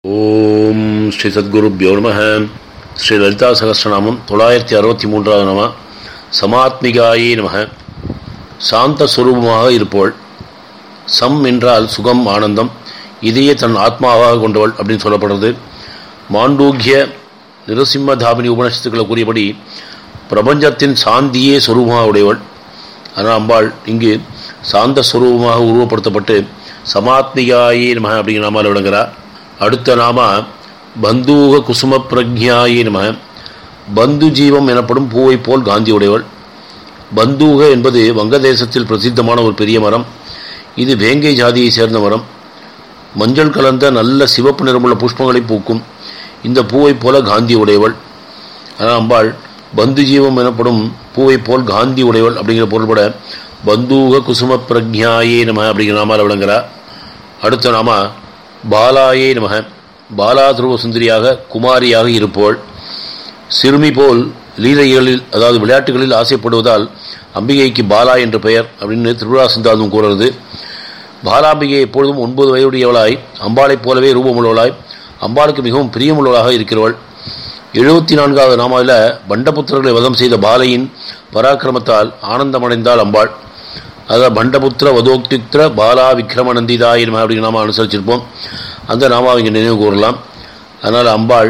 ஓம் ஸ்ரீ சத்குருப்யோ நம ஸ்ரீ லலிதா சகஸ்ரநாமம் தொள்ளாயிரத்தி அறுபத்தி மூன்றாவது நம சமாத்மிகாயே நம சாந்த சுரூபமாக இருப்பவள் சம் என்றால் சுகம் ஆனந்தம் இதையே தன் ஆத்மாவாக கொண்டவள் அப்படின்னு சொல்லப்படுறது மாண்டூக்கிய நிருசிம்ம தாபினி உபநிஷத்துக்களை கூறியபடி பிரபஞ்சத்தின் சாந்தியே சொரூபமாக உடையவள் ஆனால் அம்பாள் இங்கு சாந்த ஸ்வரூபமாக உருவப்படுத்தப்பட்டு சமாத்மிகாயே நம அப்படிங்கிற நாமால் விளங்குகிறார் அடுத்த நாம பந்தூக குசும பிரக்ஞாயே நம பந்து ஜீவம் எனப்படும் பூவை போல் காந்தி உடையவள் பந்தூக என்பது வங்கதேசத்தில் பிரசித்தமான ஒரு பெரிய மரம் இது வேங்கை ஜாதியை சேர்ந்த மரம் மஞ்சள் கலந்த நல்ல சிவப்பு நிறமுள்ள புஷ்பங்களை பூக்கும் இந்த பூவை போல காந்தி உடையவள் ஆனால் அம்பாள் பந்து ஜீவம் எனப்படும் பூவை போல் காந்தி உடையவள் அப்படிங்கிற பொருள்பட பந்தூக குசும பிரக்ஞாயே நம அப்படிங்கிற நாமால் விளங்குகிறார் அடுத்த நாம பாலாயே நமக பாலா துருவ சுந்தரியாக குமாரியாக இருப்போள் சிறுமி போல் லீலைகளில் அதாவது விளையாட்டுகளில் ஆசைப்படுவதால் அம்பிகைக்கு பாலா என்ற பெயர் அப்படின்னு திருவிழா சிந்தாந்தம் கூறுறது பாலாம்பிகை எப்பொழுதும் ஒன்பது வயதுடையவளாய் அம்பாளைப் போலவே ரூபமுள்ளவளாய் அம்பாளுக்கு மிகவும் பிரியமுள்ளவளாக இருக்கிறவள் எழுபத்தி நான்காவது நாமாவில் பண்டபுத்திரர்களை வதம் செய்த பாலையின் பராக்கிரமத்தால் ஆனந்தமடைந்தாள் அம்பாள் அதாவது பண்டபுத்திர வதோக்தித்திர பாலா விக்ரமநந்திதாய் நம்ம அப்படிங்கிற நாம அனுசரிச்சிருப்போம் அந்த நாமாவை இங்கே நினைவு கூறலாம் அதனால் அம்பாள்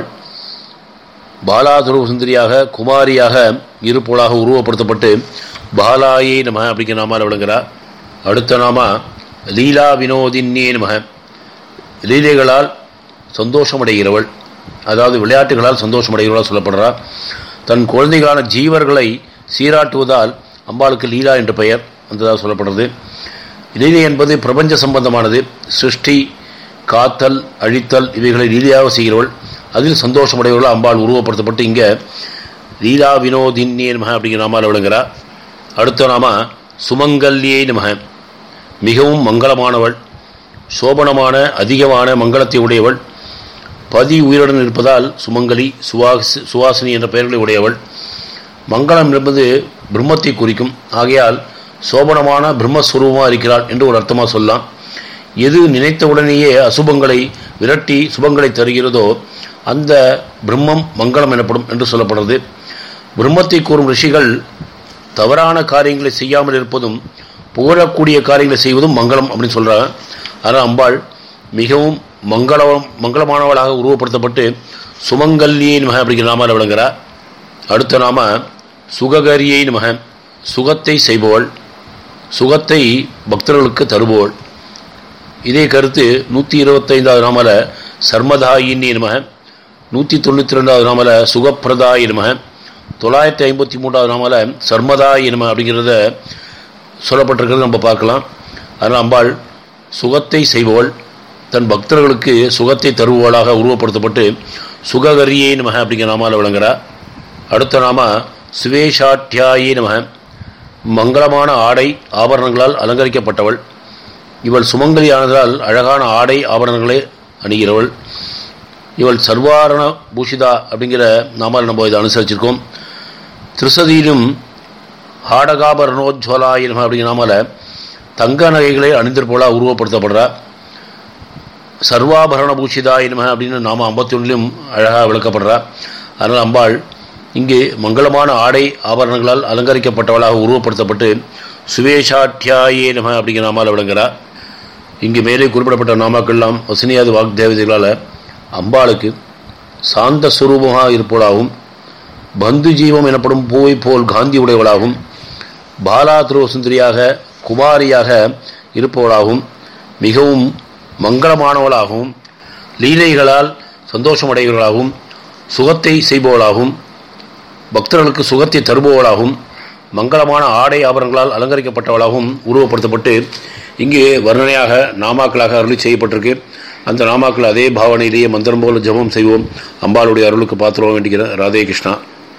பாலாதுருவ சுந்தரியாக குமாரியாக இருப்போலாக உருவப்படுத்தப்பட்டு பாலாயே நம அப்படிங்கிற நாமால் விளங்குகிறார் அடுத்த நாம லீலா வினோதின்யே நம லீலைகளால் சந்தோஷமடைகிறவள் அதாவது விளையாட்டுகளால் சந்தோஷமடைகிறவளாக சொல்லப்படுறார் தன் குழந்தைகளான ஜீவர்களை சீராட்டுவதால் அம்பாளுக்கு லீலா என்ற பெயர் அந்ததாக சொல்லப்படுறது லீலை என்பது பிரபஞ்ச சம்பந்தமானது சிருஷ்டி காத்தல் அழித்தல் இவைகளை லீலையாக செய்கிறவள் அதில் சந்தோஷமுடையவர்கள் அம்பாள் உருவப்படுத்தப்பட்டு இங்கே லீலா வினோதின்யே நமக அப்படிங்கிற நாமால் விளங்குகிறார் அடுத்த நாம சுமங்கல்யே நமக மிகவும் மங்களமானவள் சோபனமான அதிகமான மங்களத்தை உடையவள் பதி உயிருடன் இருப்பதால் சுமங்கலி சுவாசி சுவாசினி என்ற பெயர்களை உடையவள் மங்களம் என்பது பிரம்மத்தை குறிக்கும் ஆகையால் சோபனமான பிரம்மஸ்வரூபமாக இருக்கிறாள் என்று ஒரு அர்த்தமாக சொல்லலாம் எது நினைத்தவுடனேயே அசுபங்களை விரட்டி சுபங்களை தருகிறதோ அந்த பிரம்மம் மங்களம் எனப்படும் என்று சொல்லப்படுறது பிரம்மத்தை கூறும் ரிஷிகள் தவறான காரியங்களை செய்யாமல் இருப்பதும் புகழக்கூடிய காரியங்களை செய்வதும் மங்களம் அப்படின்னு சொல்கிறாங்க ஆனால் அம்பாள் மிகவும் மங்களம் மங்களமானவளாக உருவப்படுத்தப்பட்டு சுமங்கல்யே நமக அப்படிங்கிற நாமால் விளங்குகிறார் அடுத்த நாம சுககரியை நமக சுகத்தை செய்பவள் சுகத்தை பக்தர்களுக்கு தருபவள் இதே கருத்து நூற்றி இருபத்தைந்தாவது நாமல சர்மதாயின்னி நமக நூற்றி தொண்ணூற்றி ரெண்டாவது நாமல சுகப்பிரதாய நமக தொள்ளாயிரத்தி ஐம்பத்தி மூன்றாவது நாமல சர்மதாய நம அப்படிங்கிறத சொல்லப்பட்டிருக்கிறது நம்ம பார்க்கலாம் அதனால் அம்பாள் சுகத்தை செய்பவள் தன் பக்தர்களுக்கு சுகத்தை தருபவளாக உருவப்படுத்தப்பட்டு சுககரியே நமக அப்படிங்கிற நாமால் விளங்குகிறார் அடுத்த நாம சுவேஷாட்டியாயே நமக மங்களமான ஆடை ஆபரணங்களால் அலங்கரிக்கப்பட்டவள் இவள் சுமங்கலியானதால் அழகான ஆடை ஆபரணங்களை அணிகிறவள் இவள் சர்வாரண பூஷிதா அப்படிங்கிற நாமால் நம்ம இதை அனுசரிச்சிருக்கோம் திருசதியிலும் ஆடகாபரணோஜ்வலாயினம் அப்படிங்கிற நாமால தங்க நகைகளை அணிந்திருப்பவளாக உருவப்படுத்தப்படுறா சர்வாபரண பூஷிதாயினம அப்படின்னு நாம ஐம்பத்தி ஒன்றிலும் அழகாக விளக்கப்படுறா அதனால் அம்பாள் இங்கே மங்களமான ஆடை ஆபரணங்களால் அலங்கரிக்கப்பட்டவளாக உருவப்படுத்தப்பட்டு சுவேஷாட்டியாயே நம அப்படிங்கிற நாமால் விளங்குகிறார் இங்கு மேலே குறிப்பிடப்பட்ட நாமாக்கள்லாம் வசனியாது வாக்தேவதைகளால் அம்பாளுக்கு சாந்த சுரூபமாக இருப்பவளாகவும் பந்து ஜீவம் எனப்படும் பூவை போல் காந்தி உடையவளாகவும் பாலா துருவ சுந்தரியாக குமாரியாக இருப்பவளாகவும் மிகவும் மங்களமானவளாகவும் லீலைகளால் சந்தோஷமடைகிறவளாகவும் சுகத்தை செய்பவளாகவும் பக்தர்களுக்கு சுகத்தை தருபவளாகவும் மங்களமான ஆடை ஆபரணங்களால் அலங்கரிக்கப்பட்டவளாகவும் உருவப்படுத்தப்பட்டு இங்கு வர்ணனையாக நாமாக்களாக அருளி செய்யப்பட்டிருக்கு அந்த நாமாக்கள் அதே பாவனையிலேயே மந்திரம் போல ஜபம் செய்வோம் அம்பாளுடைய அருளுக்கு பாத்திரம் வேண்டிக்கிற ராதே கிருஷ்ணா